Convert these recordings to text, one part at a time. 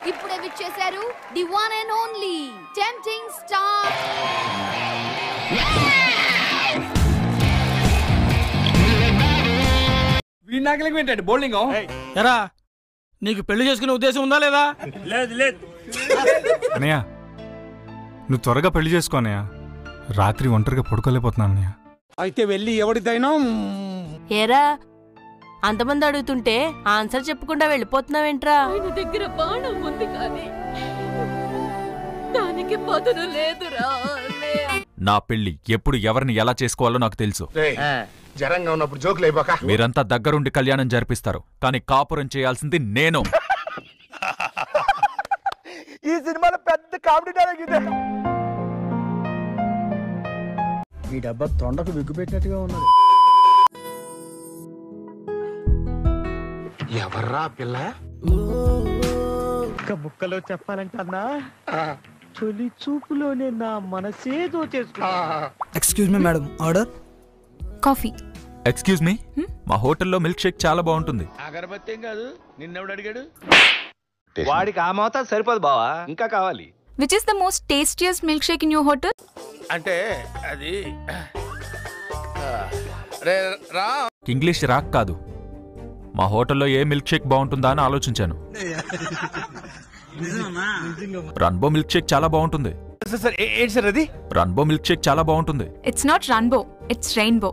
ఇప్పుడే విచ్చేశారు the one and only tempting star వీడి నాకలికి ఏంటండి బౌలింగ్ ఎరా నీకు పెళ్లి చేసుకునే ఉద్దేశం ఉందా లేదా అన్నయ్య నువ్వు త్వరగా పెళ్లి చేసుకో అన్నయ్య రాత్రి ఒంటరిగా పడుకోలేకపోతున్నాను అన్నయ్య అయితే వెళ్ళి ఎవరిదైనా ఏరా అంతమంది అడుగుతుంటే ఆన్సర్ చెప్పకుండా వెళ్ళిపోతున్నావేంట్రా ఆయన దగ్గర బాణం ఉంది కానీ దానికి పదును లేదురా నా పెళ్లి ఎప్పుడు ఎవరిని ఎలా చేసుకోవాలో నాకు తెలుసు జరంగా ఉన్నప్పుడు జోకులు అయిపోక మీరంతా దగ్గరుండి కళ్యాణం జరిపిస్తారు కానీ కాపురం చేయాల్సింది నేను ఈ సినిమాలో పెద్ద కామెడీ డైలాగ్ ఇదే ఈ డబ్బా తొండకు విగ్గు పెట్టినట్టుగా ఉన్నది ఎవర్రా పిల్ల ఒక్క ముక్కలో చెప్పాలంటే అన్నా తొలి చూపులోనే నా మనసేదో చేసుకున్నా excuse me madam order coffee excuse me మా హోటల్లో మిల్క్ షేక్ చాలా బాగుంటుంది అగరబత్తి ఏం కాదు నిన్నెవడు అడిగాడు వాడికి ఆ మోతా సరిపోదు బావా ఇంకా కావాలి which is the most tastiest milk shake in your hotel అంటే అది రే రా ఇంగ్లీష్ రాక్ కాదు మా హోటల్లో ఏ మిల్క్ షేక్ బాగుంటుందా అని ఆలోచించాను రన్బో మిల్క్ షేక్ చాలా బాగుంటుంది సార్ ఏంటి సార్ అది రన్బో మిల్క్ షేక్ చాలా బాగుంటుంది it's not runbow it's rainbow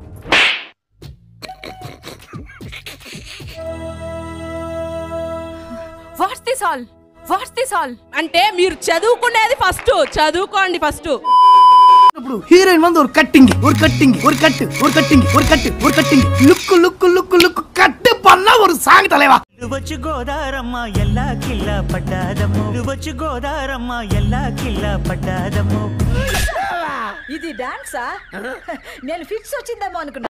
what's this all what's this all అంటే మీరు చదువుకునేది ఫస్ట్ చదువుకోండి ఫస్ట్ ఇప్పుడు హీరోయిన్ வந்து ஒரு கட்டிங் ஒரு கட்டிங் ஒரு கட்டு ஒரு கட்டிங் ஒரு கட்டு ஒரு cutting look look look look கட்டு பண்ண ஒரு சாங் தலைவா వచ్చి గోదారమ్మ ఎల్లా కిల్ల పడ్డాదమ్ము వచ్చి గోదారమ్మ ఎల్లా కిల్ల పడ్డాదమ్ము ఇది డాన్సా నేను ఫిక్స్ వచ్చిందేమో అనుకున్నా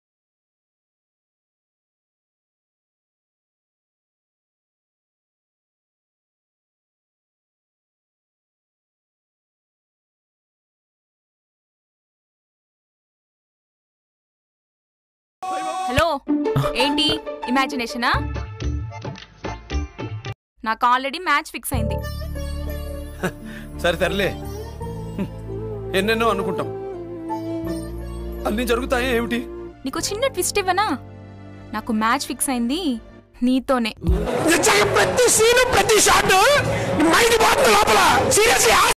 హలో ఏంటి ఇమాజినేషనా నాకు ఆల్రెడీ మ్యాచ్ ఫిక్స్ అయింది సరే తరలే ఎన్నెన్నో అనుకుంటాం అన్ని జరుగుతాయి ఏమిటి నీకు చిన్న ట్విస్ట్ ఇవ్వనా నాకు మ్యాచ్ ఫిక్స్ అయింది నీతోనే ప్రతి సీను ప్రతి షాట్ మైండ్ పోతుంది లోపల సీరియస్